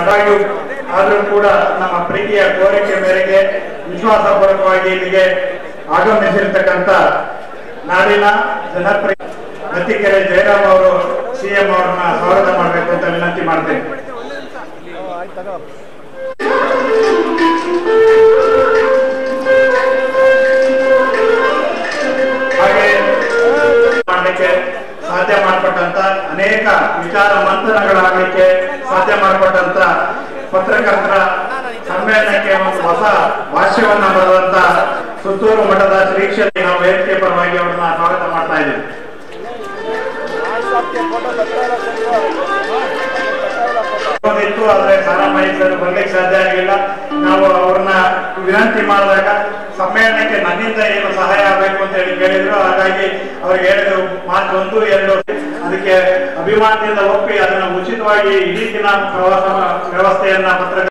ಆದಾಗ್ಯೂ ಆದರೂ ಕೂಡ ನಮ್ಮ ಪ್ರೀತಿಯ ಕೋರಿಕೆ ಮೇರೆಗೆ ವಿಶ್ವಾಸಪೂರ್ವಕವಾಗಿ ಇಲ್ಲಿಗೆ ಆಗಮಿಸಿರ್ತಕ್ಕಂಥ ನಾಡಿನ ಜನಪ್ರಿಯ ಮತ್ತಿಕೆರೆ ಜಯರಾಮ್ ಅವರು ಸಿಎಂ ಅವರನ್ನ ಸ್ವಾಗತ ಮಾಡಬೇಕು ಅಂತ ವಿನಂತಿ ಮಾಡ್ತೇನೆ ಹಾಗೆ ಮಾಡಲಿಕ್ಕೆ ಸಾಧ್ಯ ಮಾಡಿಕೊಟ್ಟಂತ ಅನೇಕ ವಿಚಾರ ಮಂಥನಗಳಾಗಲಿಕ್ಕೆ ಸಾಧ್ಯ ಮಾಡಿಕೊಟ್ಟಂತ ಪತ್ರಕರ್ತರ ಸಮ್ಮೇಳನಕ್ಕೆ ಒಂದು ಹೊಸ ಭಾಷ್ಯವನ್ನ ಬರೆದಂತ ಸುತ್ತೂರು ಮಠದ ಶ್ರೀ ಕ್ಷೇತ್ರ ನಾವು ವೇದಿಕೆ ಪರವಾಗಿ ಅವ್ರನ್ನ ಸ್ವಾಗತ ಮಾಡ್ತಾ ಇದ್ದೀವಿ ಇತ್ತು ಆದ್ರೆ ಸಾರಾಮಯಿ ಸರ್ ಬರ್ಲಿಕ್ಕೆ ಸಾಧ್ಯ ಆಗಲಿಲ್ಲ ನಾವು ಅವ್ರನ್ನ ವಿನಂತಿ ಮಾಡಿದಾಗ ಸಮ್ಮೇಳನಕ್ಕೆ ನನ್ನಿಂದ ಏನು ಸಹಾಯ ಆಗಬೇಕು ಅಂತ ಹೇಳಿ ಕೇಳಿದ್ರು ಹಾಗಾಗಿ ಅವ್ರಿಗೆ ಹೇಳಿದ್ರು ಮಾರ್ಚ್ ಒಂದು ಎರಡು ಅದಕ್ಕೆ ಅಭಿಮಾನದಿಂದ ಒಪ್ಪಿ ಅದನ್ನ ಉಚಿತವಾಗಿ ಇಡೀ ದಿನ ಪ್ರವಾಸ ವ್ಯವಸ್ಥೆಯನ್ನ ಪತ್ರ